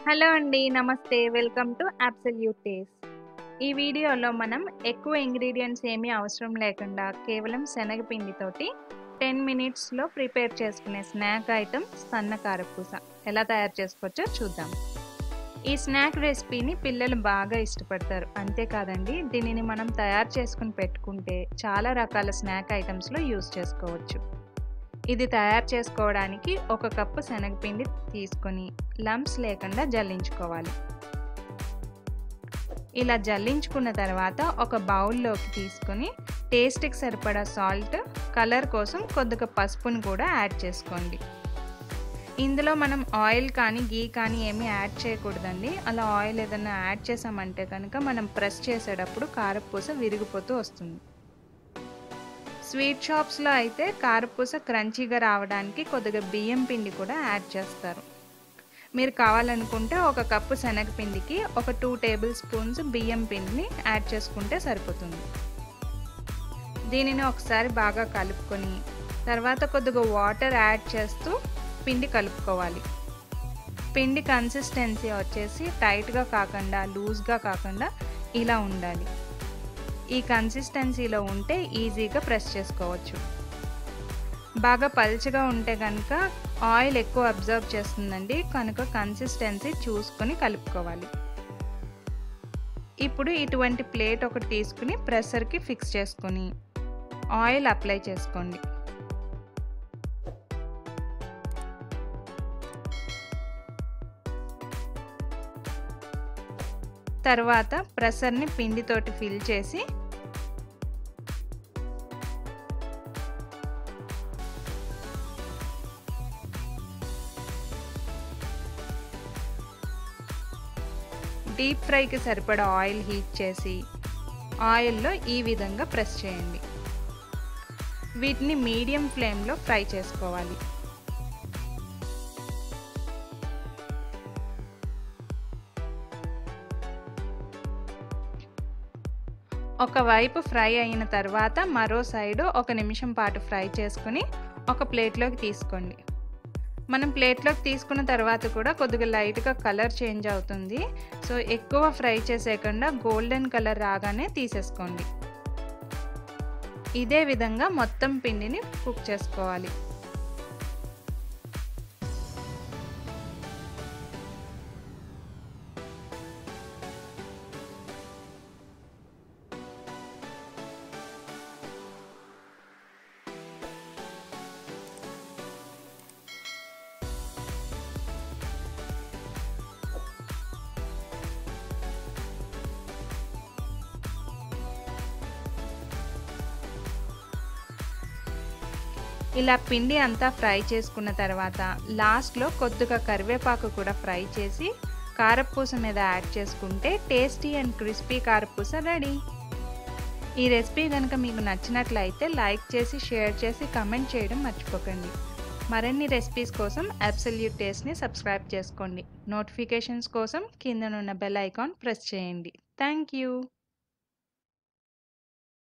hello అండి నమస్తే welcome to absolute taste ఈ వీడియోలో మనం ఎక్కువ ఇంగ్రీడియంట్స్ ఏమీ అవసరం లేకుండా కేవలం శనగపిండితోటి టెన్ మినిట్స్లో ప్రిపేర్ చేసుకునే స్నాక్ ఐటమ్ సన్న కారపూస ఎలా తయారు చేసుకోవచ్చో చూద్దాం ఈ స్నాక్ రెసిపీని పిల్లలు బాగా ఇష్టపడతారు అంతేకాదండి దీనిని మనం తయారు చేసుకుని పెట్టుకుంటే చాలా రకాల స్నాక్ ఐటమ్స్లో యూస్ చేసుకోవచ్చు ఇది తయారు చేసుకోవడానికి ఒక కప్పు శనగపిండి తీసుకొని లంప్స్ లేకుండా జల్లించుకోవాలి ఇలా జల్లించుకున్న తర్వాత ఒక బౌల్లోకి తీసుకొని టేస్ట్కి సరిపడా సాల్ట్ కలర్ కోసం కొద్దిగా పసుపుని కూడా యాడ్ చేసుకోండి ఇందులో మనం ఆయిల్ కానీ గీ కానీ ఏమీ యాడ్ చేయకూడదండి అలా ఆయిల్ ఏదైనా యాడ్ చేసామంటే కనుక మనం ప్రెస్ చేసేటప్పుడు కారపూస విరిగిపోతూ వస్తుంది స్వీట్ షాప్స్లో అయితే కారపూస క్రంచీగా రావడానికి కొద్దిగా బియ్యం పిండి కూడా యాడ్ చేస్తారు మీరు కావాలనుకుంటే ఒక కప్పు శనగపిండికి ఒక టూ టేబుల్ స్పూన్స్ బియ్యం పిండిని యాడ్ చేసుకుంటే సరిపోతుంది దీనిని ఒకసారి బాగా కలుపుకొని తర్వాత కొద్దిగా వాటర్ యాడ్ చేస్తూ పిండి కలుపుకోవాలి పిండి కన్సిస్టెన్సీ వచ్చేసి టైట్గా కాకుండా లూజ్గా కాకుండా ఇలా ఉండాలి ఈ కన్సిస్టెన్సీలో ఉంటే ఈజీగా ప్రెస్ చేసుకోవచ్చు బాగా పల్చగా ఉంటే కనుక ఆయిల్ ఎక్కువ అబ్జర్వ్ చేస్తుందండి కనుక కన్సిస్టెన్సీ చూసుకొని కలుపుకోవాలి ఇప్పుడు ఇటువంటి ప్లేట్ ఒకటి తీసుకుని ప్రెషర్కి ఫిక్స్ చేసుకొని ఆయిల్ అప్లై చేసుకోండి తర్వాత ప్రెషర్ని పిండితోటి ఫిల్ చేసి డీప్ ఫ్రైకి సరిపడా ఆయిల్ హీట్ చేసి ఆయిల్లో ఈ విధంగా ప్రెస్ చేయండి వీటిని మీడియం ఫ్లేమ్లో ఫ్రై చేసుకోవాలి ఒకవైపు ఫ్రై అయిన తర్వాత మరో సైడు ఒక నిమిషం పాటు ఫ్రై చేసుకుని ఒక ప్లేట్లోకి తీసుకోండి మనం ప్లేట్లోకి తీసుకున్న తర్వాత కూడా కొద్దిగా లైట్గా కలర్ చేంజ్ అవుతుంది సో ఎక్కువ ఫ్రై చేసేయకుండా గోల్డెన్ కలర్ రాగానే తీసేసుకోండి ఇదే విధంగా మొత్తం పిండిని కుక్ చేసుకోవాలి ఇలా పిండి అంతా ఫ్రై చేసుకున్న తర్వాత లాస్ట్లో కొద్దిగా కరివేపాకు కూడా ఫ్రై చేసి కారపూస మీద యాడ్ చేసుకుంటే టేస్టీ అండ్ క్రిస్పీ కారపూస రెడీ ఈ రెసిపీ కనుక మీకు నచ్చినట్లయితే లైక్ చేసి షేర్ చేసి కమెంట్ చేయడం మర్చిపోకండి మరిన్ని రెసిపీస్ కోసం అబ్సల్యూట్ టేస్ట్ని సబ్స్క్రైబ్ చేసుకోండి నోటిఫికేషన్స్ కోసం కిందనున్న బెల్ ఐకాన్ ప్రెస్ చేయండి థ్యాంక్ యూ